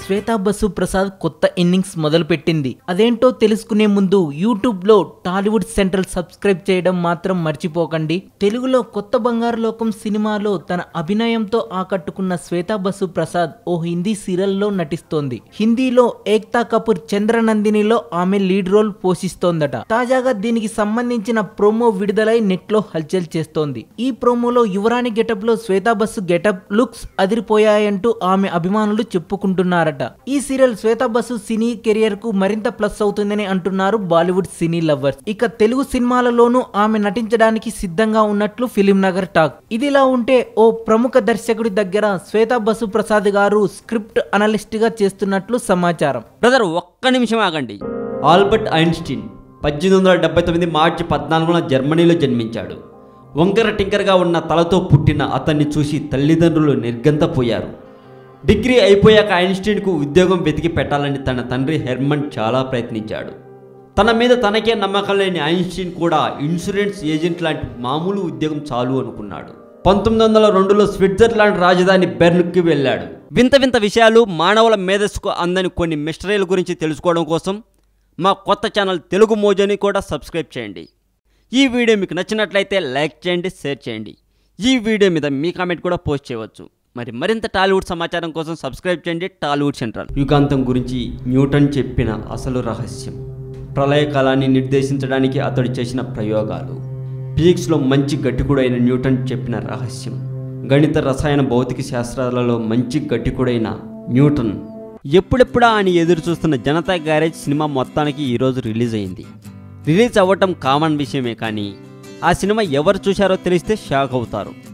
శ్వేతా బసు ప్రసాద్ కొత్త ఇన్నింగ్స్ మొదలుపెట్టింది అదేంటో తెలుసుకునే ముందు యూట్యూబ్ లో టాలీవుడ్ సెంట్రల్ సబ్స్క్రైబ్ చేయడం మాత్రం మర్చిపోకండి తెలుగులో కొత్త బంగారు లోకం సినిమాలో తన అభినయంతో ఆకట్టుకున్న శ్వేతా బసు ప్రసాద్ ఓ హిందీ సీరియల్లో నటిస్తోంది హిందీలో ఏక్తా కపూర్ చంద్రనందినిలో ఆమె లీడ్ రోల్ పోషిస్తోందట తాజాగా దీనికి సంబంధించిన ప్రోమో విడుదలై నెట్ లో హల్చల్ చేస్తోంది ఈ ప్రోమోలో యువరాణి గెటప్ లో శ్వేతా బస్సు గెటప్ లుక్స్ అదిరిపోయాయంటూ ఆమె అభిమానులు చెప్పుకుంటున్నారట ఈ serial Shweta Basu cine career కు మరింత ప్లస్ అవుతుందని అంటున్నారు బాలీవుడ్ సినీ లవర్స్ ఇక తెలుగు సినిమాలలోనూ ఆమె నటించడానికి సిద్ధంగా ఉన్నట్లు ఫిలిం నగర్ టాక్ ఇదిలా ఉంటే ఓ ప్రముఖ దర్శకుడి దగ్గర శ్వేతా బసు ప్రసాద్ గారు స్క్రిప్ట్ అనలిస్ట్ గా చేస్తున్నట్లు సమాచారం బ్రదర్ ఒక్క నిమిషం ఆగండి ఆల్బర్ట్ ఐన్స్టీన్ పద్దెనిమిది వందల డెబ్బై తొమ్మిది మార్చి పద్నాలుగున జర్మనీలో జన్మించాడు వంకర టింకరగా ఉన్న తలతో పుట్టిన అతన్ని చూసి తల్లిదండ్రులు నిర్గంతపోయారు డిగ్రీ అయిపోయాక ఐన్స్టీన్కు ఉద్యోగం వెతికి పెట్టాలని తన తండ్రి హెర్మన్ చాలా ప్రయత్నించాడు తన మీద తనకే నమ్మకం లేని ఐన్స్టీన్ కూడా ఇన్సూరెన్స్ ఏజెంట్ లాంటి మామూలు ఉద్యోగం చాలు అనుకున్నాడు పంతొమ్మిది వందల రెండులో స్విట్జర్లాండ్ రాజధాని బెర్న్కి వెళ్ళాడు వింత వింత విషయాలు మానవుల మేధస్సుకు అందని కొన్ని మిస్టరీల గురించి తెలుసుకోవడం కోసం మా కొత్త ఛానల్ తెలుగు మోజోని కూడా సబ్స్క్రైబ్ చేయండి ఈ వీడియో మీకు నచ్చినట్లయితే లైక్ చేయండి షేర్ చేయండి ఈ వీడియో మీద మీ కామెంట్ కూడా పోస్ట్ చేయవచ్చు మరి మరింత టాలీవుడ్ సమాచారం కోసం సబ్స్క్రైబ్ చేయండి టాలీవుడ్ సెంట్రల్ యుగాంతం గురించి న్యూటన్ చెప్పిన అసలు రహస్యం ప్రళయకాలాన్ని నిర్దేశించడానికి అతడు చేసిన ప్రయోగాలు ఫిజిక్స్లో మంచి గట్టికుడైన న్యూటన్ చెప్పిన రహస్యం గణిత రసాయన భౌతిక శాస్త్రాలలో మంచి గట్టికుడైన న్యూటన్ ఎప్పుడెప్పుడా అని ఎదురు చూస్తున్న జనతా గ్యారేజ్ సినిమా మొత్తానికి ఈరోజు రిలీజ్ అయింది రిలీజ్ అవ్వటం కామన్ విషయమే కానీ ఆ సినిమా ఎవరు చూశారో తెలిస్తే షాక్ అవుతారు